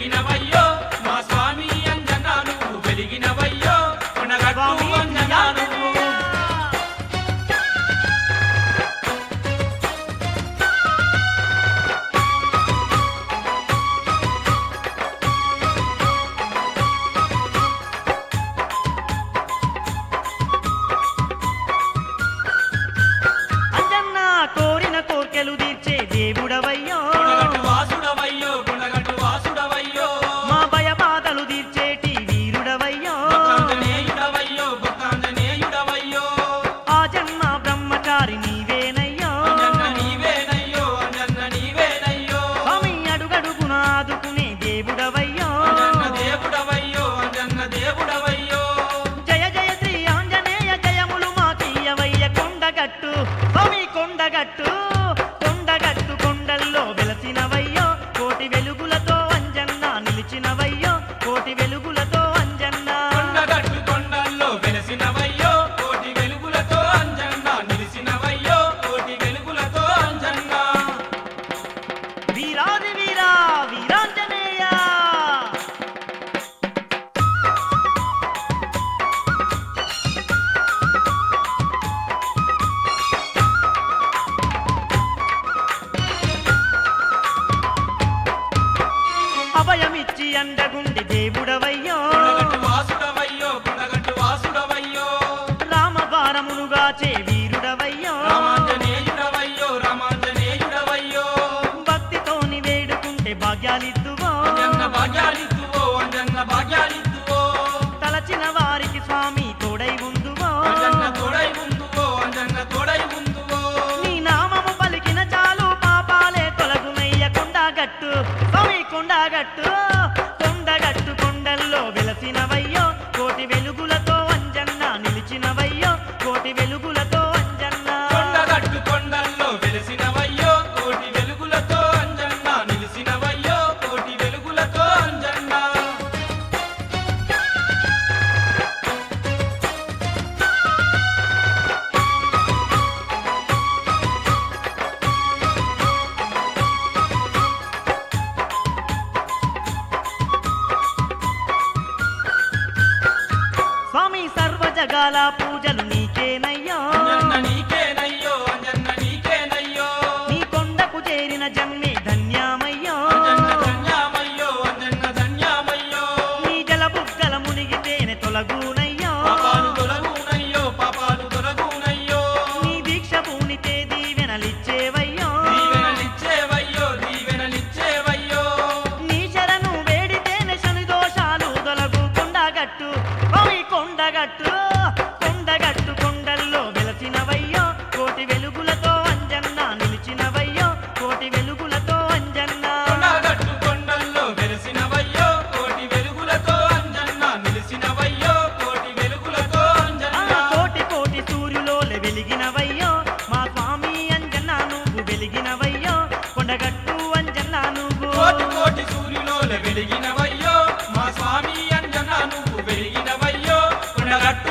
వెలిగినవయ్యో మా స్వామి అంజనా నువ్వు వెలిగినవయ్యో కొండగట్టు స్వామి అంజనా నువ్వు అంజన్న కోరిన కోర్కెలు తీర్చే దేవుడవయ్యో కొండగట్టు వాసుడవయ్యో కొండగట్టు వాసుడవయ్యో మా భయబాధలు తీర్చేటి వీరుడవయ్యో భక్తాంజనేయుడవయ్యో భక్తాంజనేయుడవయ్యో ఆ జన్మ బ్రహ్మచారి నీవేనయ్యో అంజన్న నీవేనయ్యో అంజన్న నీవేనయ్యో స్వామి అడుగడుగున ఆదుకునే దేవుడవయ్యో అంజన్న దేవుడవయ్యో అంజన్న దేవుడవయ్యో జయ జయ శ్రీ ఆంజనేయ జయములు మాకీయవయ్య కొండగట్టు స్వామి కొండగట్టు కొండగట్టు కొండల్లో వెలసినవయ్యో కోటి వెలుగులతో అంజన్న నిలిచినవయ్యో కోటి వెలుగులతో అంజన్న కొండగట్టు కొండల్లో వెలసినవయ్యో కోటి వెలుగులతో అంజన్న నిలిసినవయ్యో కోటి వెలుగులతో అంజన్న వీరాది వీరా వీరాంజనేయ అభయమిచ్చి అండగుండి దేవుడవయ్యో కొండగట్టు వాసుడవయ్యో కొండగట్టు వాసుడవయ్యో రామభారములుగా చే వీరుడవయ్యో రామాంజనేయుడవయ్యో రామాంజనేయుడవయ్యో భక్తితోని వేడుకుంటే భాగ్యాలిద్దువో అంజన్న భాగ్యాలిత్తువో అంజన్న భాగ్యాలిత్తువో తలచిన వారికి స్వామి తోడై ఉందువో అంజన్న తోడై ఉందువో అంజన్న తోడై ఉందువో నీ నామము పలికిన చాలు పాపాలే తొలగునయ్య కొండగట్టు స్వామి కొండగట్టు కొండగట్టు కొండల్లో వెలసినవయ్యో కోటి వెలుగులతో అంజన్న నిలిచినవయ్యో కోటి వెలుగులతో అంజన్న కొండగట్టు కొండల్లో వెలిసినవయ్యో కోటి వెలుగులతో అంజన్న నిలిసినవయ్యో కోటి వెలుగులతో అంజన్న స్వామి సర్వ జగాల పూజలు నీకేనయ్యో అంజన్న నీకేనయ్యో అంజన్న నీకేనయ్యో నీ కొండకు చేరిన జన్మే ధన్యామయ్యో అంజన్న ధన్యామయ్యో అంజన్న ధన్యామయ్యో నీ జల బుగ్గల మునిగితేనే తొలగునయ్యో పాపాలు తొలగునయ్యో పాపాలు తొలగునయ్యో నీ దీక్ష పూనితే దీవెనలిచ్చేవయ్యో దీవెనలిచ్చేవయ్యో దీవెనలిచ్చేవయ్యో నీ శరణు వేడితేనే శని దోషాలు తొలగు కొండగట్టు ఓయ్ కొండగట్టు కొండగట్టు కొండల్లో వెలసినవయ్యో కోటి వెలుగులతో అంజన్న నిలిచినవయ్యో కోటి వెలుగులతో అంజన్న కొండగట్టు కొండల్లో వెలిసినవయ్యో కోటి వెలుగులతో అంజన్న నిలిసినవయ్యో కోటి వెలుగులతో ఆ అంజన్న కోటి కోటి సూర్యులోలే వెలిగినవయ్యో మా స్వామి అంజన్న నువ్వు వెలిగినవయ్యో కొండగట్టు అంజన్న నువ్వు కోటి కోటి సూర్యులోల వెలిగినవయ్యో మా స్వామి అంజన నువ్వు వెలిగినవయ్యో కొండగట్టు